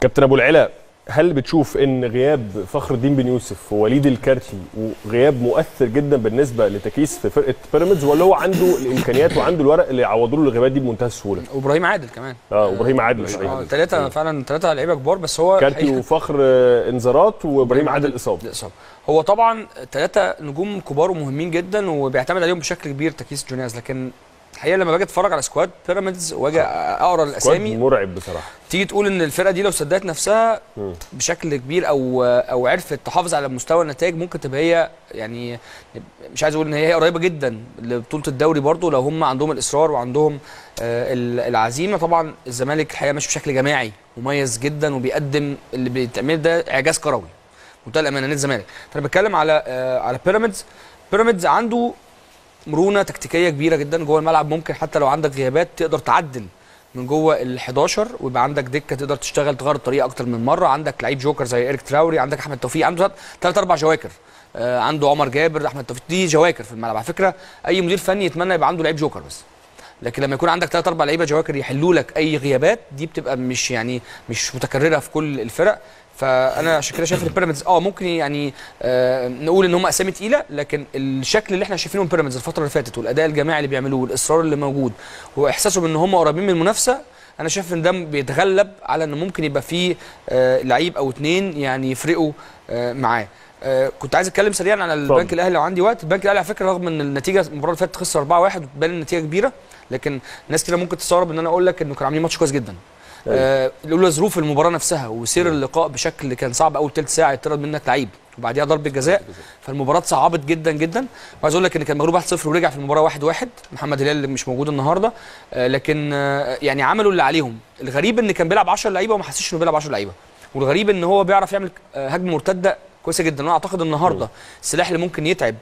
كابتن ابو العلا هل بتشوف ان غياب فخر الدين بن يوسف ووليد الكارتي وغياب مؤثر جدا بالنسبه لتكيس في فرقه بيراميدز ولا هو عنده الامكانيات وعنده الورق اللي يعوضوا له الغيابات دي بمنتهى السهوله؟ وابراهيم عادل كمان اه وابراهيم عادل صحيح اه ثلاثه فعلا ثلاثه لعيبه كبار بس هو كارتي الحقيقة- وفخر آه، انذارات وابراهيم عادل اصابه الاصابه هو طبعا ثلاثه نجوم كبار ومهمين جدا وبيعتمد عليهم بشكل كبير تكيس جونياز لكن الحقيقه لما باجي اتفرج على سكواد بيراميدز واجي اقرا سكواد الاسامي مرعب بصراحه تيجي تقول ان الفرقه دي لو سددت نفسها مم. بشكل كبير او او عرفت تحافظ على مستوى النتائج ممكن تبقى هي يعني مش عايز اقول ان هي قريبه جدا لبطوله الدوري برضو لو هم عندهم الاصرار وعندهم آه، ال- العزيمه طبعا الزمالك الحقيقه ماشي بشكل جماعي مميز جدا وبيقدم اللي بيتعمل ده اعجاز كروي منتهى الامانه نادي الزمالك فانا بتكلم على آه، على بيراميدز بيراميدز عنده مرونه تكتيكيه كبيره جدا جوه الملعب ممكن حتى لو عندك غيابات تقدر تعدل من جوه ال 11 ويبقى عندك دكه تقدر تشتغل تغير الطريقه اكتر من مره عندك لعيب جوكر زي ايريك تراوري عندك احمد توفيق عنده ثلاث اربع جواكر آه عنده عمر جابر احمد توفيق دي جواكر في الملعب على فكره اي مدير فني يتمنى يبقى عنده لعيب جوكر بس لكن لما يكون عندك ثلاث اربع لعيبه جواكر يحلوا لك اي غيابات دي بتبقى مش يعني مش متكرره في كل الفرق فانا عشان كده شايف ان بيراميدز اه ممكن يعني آه نقول ان هم اسامي تقيله لكن الشكل اللي احنا شايفينه من بيراميدز الفتره اللي فاتت والاداء الجماعي اللي بيعملوه والاصرار اللي موجود واحساسهم ان هم قريبين من المنافسه انا شايف ان ده بيتغلب على ان ممكن يبقى فيه آه لعيب او اتنين يعني يفرقوا آه معاه آه كنت عايز اتكلم سريعا على البنك الاهلي لو عندي وقت البنك الاهلي على فكره رغم ان النتيجه المباراه اللي فاتت خسر 4-1 وتبان النتيجه كبيره لكن ناس كتير ممكن تستغرب ان انا اقول لك انه كانوا عاملين ماتش كويس جدا آه لولا ظروف المباراه نفسها وسير اللقاء بشكل كان صعب اول ثلث ساعه يطرد منك لعيب وبعديها ضربه جزاء فالمباراه صعبت جدا جدا وعايز اقول لك ان كان مغلوب 1-0 ورجع في المباراه 1-1 محمد هلال اللي مش موجود النهارده آه لكن آه يعني عملوا اللي عليهم الغريب ان كان بيلعب 10 لعيبه وما حسيتش انه بيلعب 10 لعيبه والغريب ان هو بيعرف يعمل آه هجمه مرتده كويسه جدا وانا اعتقد النهارده السلاح اللي ممكن يتعب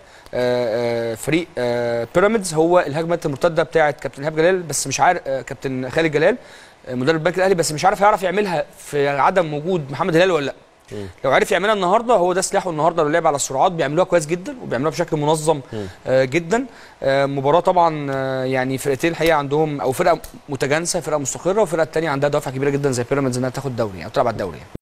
آه، آه، فريق آه، بيراميدز هو الهجمات المرتده بتاعه كابتن ايهاب جلال بس مش عارف آه، كابتن خالد جلال آه، مدرب البنك الاهلي بس مش عارف هيعرف يعملها في عدم وجود محمد هلال ولا لا لو عرف يعملها النهارده هو ده سلاحه النهارده لو لعب على السرعات بيعملوها كويس جدا وبيعملوها بشكل منظم آه جدا آه مباراه طبعا آه يعني فرقتين الحقيقه عندهم او فرقه متجانسه فرقه مستقره والفرقه الثانيه عندها دوافع كبيره جدا زي بيراميدز انها تاخد دوري او تلعب على الدوري يعني.